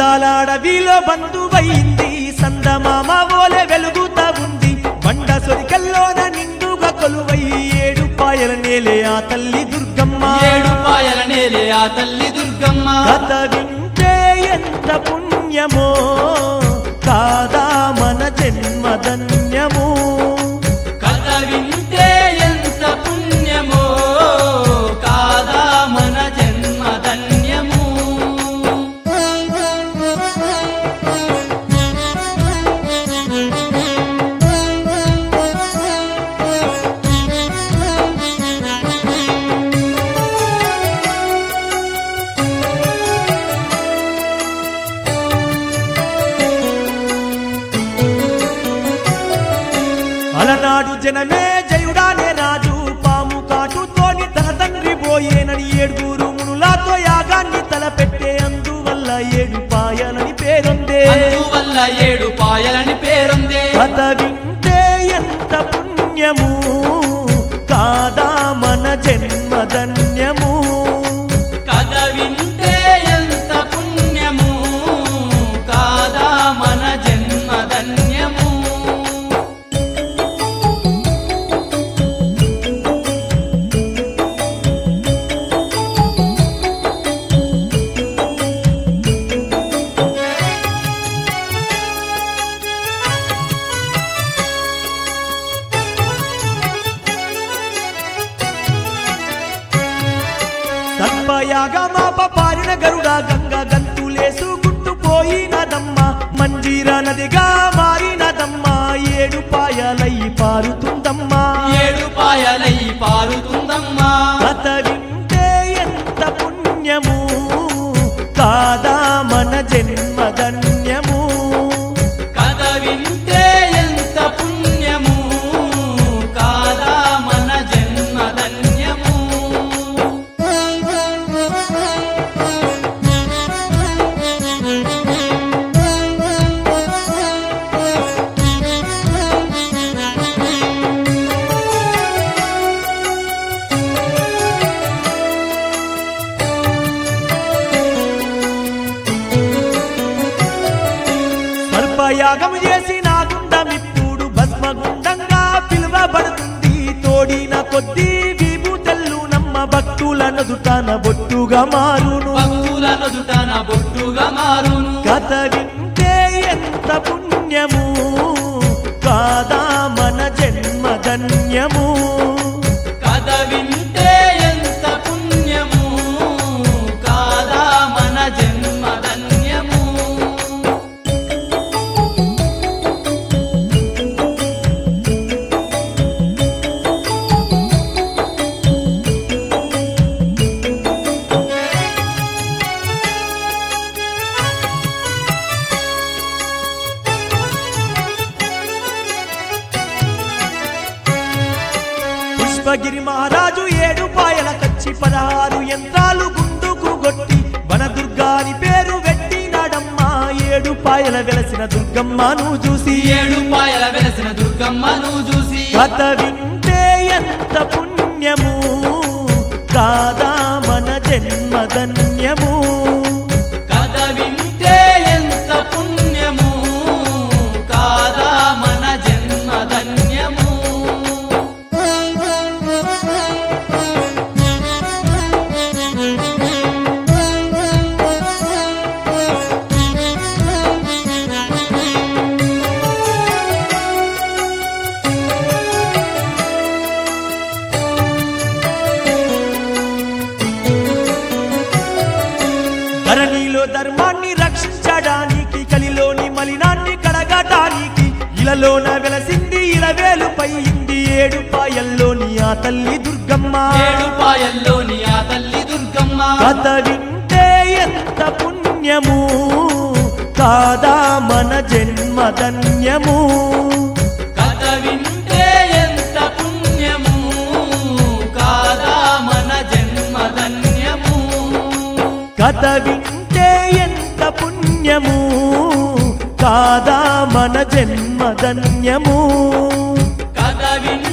అందాలాడవిలో బంధువైంది సందమామ ఓలే వెలుగుతా ఉంది బండ సొరికల్లోన నిండుగా కొలువై ఏడు పాయల నేలే ఆ తల్లి దుర్గమ్మ ఏడు పాయల నేలే ఆ తల్లి దుర్గమ్మ కథ వింటే ఎంత పుణ్యమో కాదా మన జన్మధన్యము కథ వింటే ఎంత పుణ్యమో కాదా మన జన్మ ధన్యము అలనాడు జనమే జయుడానే రాజు పాము కాటుతోని తన తండ్రి పోయేనని ఏడుగురు మునులాతో యాగాన్ని తలపెట్టే అందువల్ల ఏడు పాయలని పేరొందే అందువల్ల ఏడు పాయలని పేరుందే కథ వింటే ఎంత పుణ్యము కాదా మన జన్మధన్యము కథ వింటే ఎంత పుణ్యము కాదా మన జన్మ ధన్యము సర్పయాగమాప పారిన గరుడ గంగ గంతులేసుకుంటూ పోయినదమ్మ మంజీర నదిగా మారినదమ్మ ఏడు పాయలై పారుతుందమ్మా ఏడు పాయలై పారుతుందమ్మా కథ వింటే ఎంత పుణ్యము కాదా మన జన్మధన్యము కథ వింటే ఎంత పుణ్యము కాదా మన జన్మ ధన్యము సర్పయాగము చేసి నా గుండమిప్పుడు భస్మగుండంగా పిలువబడుతుంది తోడిన కొద్దీ విభూతల్లు నమ్మ భక్తుల నదుటాన బొట్టుగా మారును భక్తుల నదుటన బొట్టుగా మారును కథ వింటే ఎంత పుణ్యము కాదా మన జన్మధన్యము కథ వింటే ఎంత పుణ్యము కాదా మన జన్మ ధన్యము పుష్పగిరి మహారాజు ఏడు పాయల కచ్చి పదహారు యంత్రాలు గుండుకు గొట్టి వనదుర్గాని పేరు పెట్టినాడమ్మా ఏడు పాయల వెలసిన దుర్గమ్మను చూసి ఏడు పాయల వెలసిన దుర్గమ్మను చూసి కథ వింటే ఎంత పుణ్యము కాదా మన జన్మధన్యము కథ వింటే ఎంత పుణ్యము కాదా మన జన్మ ధన్యము ధరణిలో ధర్మాన్ని రక్షించడానికి కలిలోని మలినాన్ని కడగటానికి ఇలలోన వెలసింది ఇలవేలుపై ఇంది ఏడు పాయల్లోని ఆ తల్లి దుర్గమ్మ ఏడు పాయల్లోని ఆ తల్లి దుర్గమ్మ కథ వింటే ఎంత పుణ్యము కాదా మన జన్మధన్యము కథ వింటే ఎంత పుణ్యము కాదా మన జన్మ ధన్యము కథ వింటే ఎంత పుణ్యము కాదా మన జన్మధన్యము కథ వింటే